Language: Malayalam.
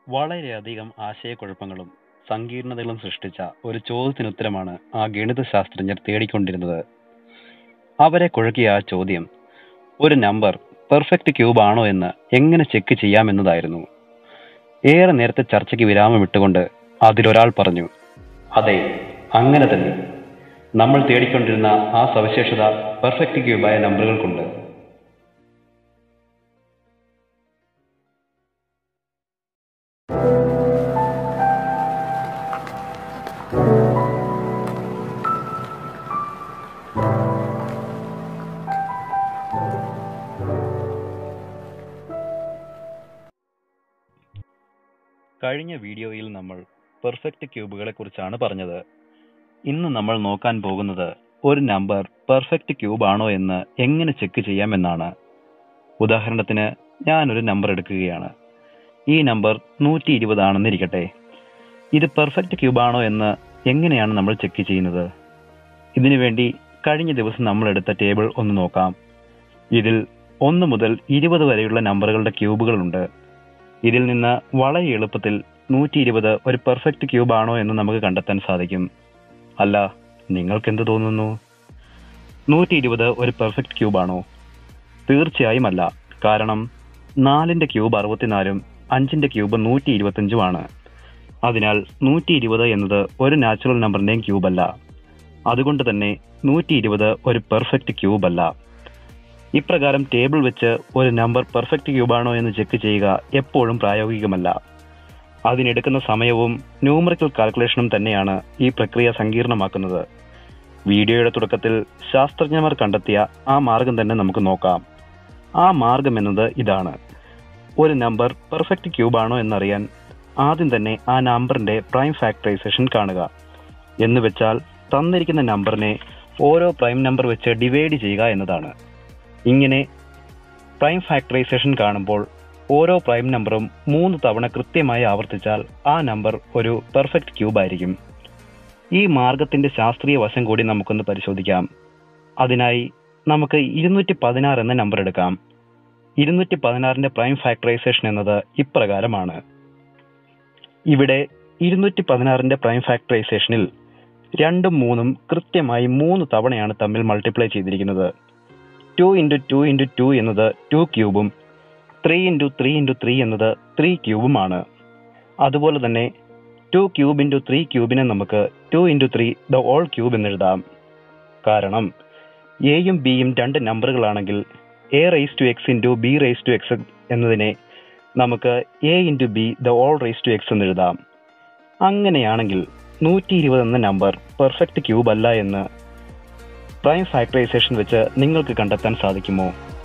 വളരെയധികം ആശയക്കുഴപ്പങ്ങളും സങ്കീർണതകളും സൃഷ്ടിച്ച ഒരു ചോദ്യത്തിനുത്തരമാണ് ആ ഗണിത ശാസ്ത്രജ്ഞർ തേടിക്കൊണ്ടിരുന്നത് അവരെ കുഴക്കിയ ആ ചോദ്യം ഒരു നമ്പർ പെർഫെക്റ്റ് ക്യൂബ് ആണോ എന്ന് എങ്ങനെ ചെക്ക് ചെയ്യാമെന്നതായിരുന്നു ഏറെ നേരത്തെ ചർച്ചയ്ക്ക് വിരാമം ഇട്ടുകൊണ്ട് അതിലൊരാൾ പറഞ്ഞു അതെ അങ്ങനെ തന്നെ നമ്മൾ തേടിക്കൊണ്ടിരുന്ന ആ സവിശേഷത പെർഫെക്റ്റ് ക്യൂബായ നമ്പറുകൾക്കുണ്ട് കഴിഞ്ഞ വീഡിയോയിൽ നമ്മൾ പെർഫെക്റ്റ് ക്യൂബുകളെ കുറിച്ചാണ് പറഞ്ഞത് ഇന്ന് നമ്മൾ നോക്കാൻ പോകുന്നത് ഒരു നമ്പർ പെർഫെക്റ്റ് ക്യൂബ് ആണോ എന്ന് എങ്ങനെ ചെക്ക് ചെയ്യാമെന്നാണ് ഉദാഹരണത്തിന് ഞാനൊരു നമ്പർ എടുക്കുകയാണ് ഈ നമ്പർ നൂറ്റി ഇരുപതാണെന്നിരിക്കട്ടെ ഇത് പെർഫെക്റ്റ് ക്യൂബ് ആണോ എന്ന് എങ്ങനെയാണ് നമ്മൾ ചെക്ക് ചെയ്യുന്നത് ഇതിനു വേണ്ടി കഴിഞ്ഞ ദിവസം നമ്മൾ എടുത്ത ടേബിൾ ഒന്ന് നോക്കാം ഇതിൽ ഒന്ന് മുതൽ ഇരുപത് വരെയുള്ള നമ്പറുകളുടെ ക്യൂബുകളുണ്ട് ഇതിൽ നിന്ന് വളരെ എളുപ്പത്തിൽ നൂറ്റി ഇരുപത് ഒരു പെർഫെക്റ്റ് ക്യൂബ് ആണോ എന്ന് നമുക്ക് കണ്ടെത്താൻ സാധിക്കും അല്ല നിങ്ങൾക്ക് എന്ത് തോന്നുന്നു നൂറ്റി ഇരുപത് ഒരു പെർഫെക്റ്റ് ക്യൂബ് ആണോ തീർച്ചയായും അല്ല കാരണം നാലിന്റെ ക്യൂബ് അറുപത്തിനാലും അഞ്ചിന്റെ ക്യൂബ് നൂറ്റി ഇരുപത്തഞ്ചുമാണ് അതിനാൽ നൂറ്റി ഇരുപത് എന്നത് ഒരു നാച്ചുറൽ നമ്പറിന്റെയും ക്യൂബ് അല്ല അതുകൊണ്ട് തന്നെ നൂറ്റി ഇരുപത് ഒരു പെർഫെക്റ്റ് ക്യൂബ് അല്ല ഇപ്രകാരം ടേബിൾ വെച്ച് ഒരു നമ്പർ പെർഫെക്റ്റ് ക്യൂബാണോ എന്ന് ചെക്ക് ചെയ്യുക എപ്പോഴും പ്രായോഗികമല്ല അതിനെടുക്കുന്ന സമയവും ന്യൂമറിക്കൽ കാൽക്കുലേഷനും തന്നെയാണ് ഈ പ്രക്രിയ സങ്കീർണമാക്കുന്നത് വീഡിയോയുടെ തുടക്കത്തിൽ ശാസ്ത്രജ്ഞന്മാർ കണ്ടെത്തിയ ആ മാർഗം തന്നെ നമുക്ക് നോക്കാം ആ മാർഗം എന്നത് ഇതാണ് ഒരു നമ്പർ പെർഫെക്റ്റ് ക്യൂബാണോ എന്നറിയാൻ ആദ്യം തന്നെ ആ നമ്പറിന്റെ പ്രൈം ഫാക്ടറൈസേഷൻ കാണുക എന്ന് വെച്ചാൽ തന്നിരിക്കുന്ന നമ്പറിനെ ഓരോ പ്രൈം നമ്പർ വെച്ച് ഡിവൈഡ് ചെയ്യുക എന്നതാണ് ഇങ്ങനെ പ്രൈം ഫാക്ടറൈസേഷൻ കാണുമ്പോൾ ഓരോ പ്രൈം നമ്പറും മൂന്ന് തവണ കൃത്യമായി ആവർത്തിച്ചാൽ ആ നമ്പർ ഒരു പെർഫെക്റ്റ് ക്യൂബ് ആയിരിക്കും ഈ മാർഗത്തിന്റെ ശാസ്ത്രീയ വശം കൂടി നമുക്കൊന്ന് പരിശോധിക്കാം അതിനായി നമുക്ക് ഇരുന്നൂറ്റി പതിനാറ് എന്ന നമ്പർ എടുക്കാം ഇരുന്നൂറ്റി പതിനാറിന്റെ പ്രൈം ഫാക്ടറൈസേഷൻ എന്നത് ഇപ്രകാരമാണ് ഇവിടെ ഇരുന്നൂറ്റി പതിനാറിന്റെ പ്രൈം ഫാക്ടറൈസേഷനിൽ രണ്ടും മൂന്നും കൃത്യമായി മൂന്ന് തവണയാണ് തമ്മിൽ മൾട്ടിപ്ലൈ ചെയ്തിരിക്കുന്നത് two into two into two എന്നത് ടു ക്യൂബും three into three into three എന്നത് ത്രീ ക്യൂബുമാണ് അതുപോലെ തന്നെ ടു ക്യൂബ് ഇൻറ്റു ത്രീ ക്യൂബിനെ നമുക്ക് two into three the whole cube എന്നെഴുതാം കാരണം എയും ബിയും രണ്ട് നമ്പറുകളാണെങ്കിൽ A raise to X into B raise to X എന്നതിനെ നമുക്ക് A into B the whole raise to X എന്ന് എഴുതാം അങ്ങനെയാണെങ്കിൽ നൂറ്റി ഇരുപത് എന്ന നമ്പർ പെർഫെക്റ്റ് ക്യൂബ് അല്ല എന്ന് പ്രൈം ഫാക്ടറൈസേഷൻ വെച്ച് നിങ്ങൾക്ക് കണ്ടെത്താൻ സാധിക്കുമോ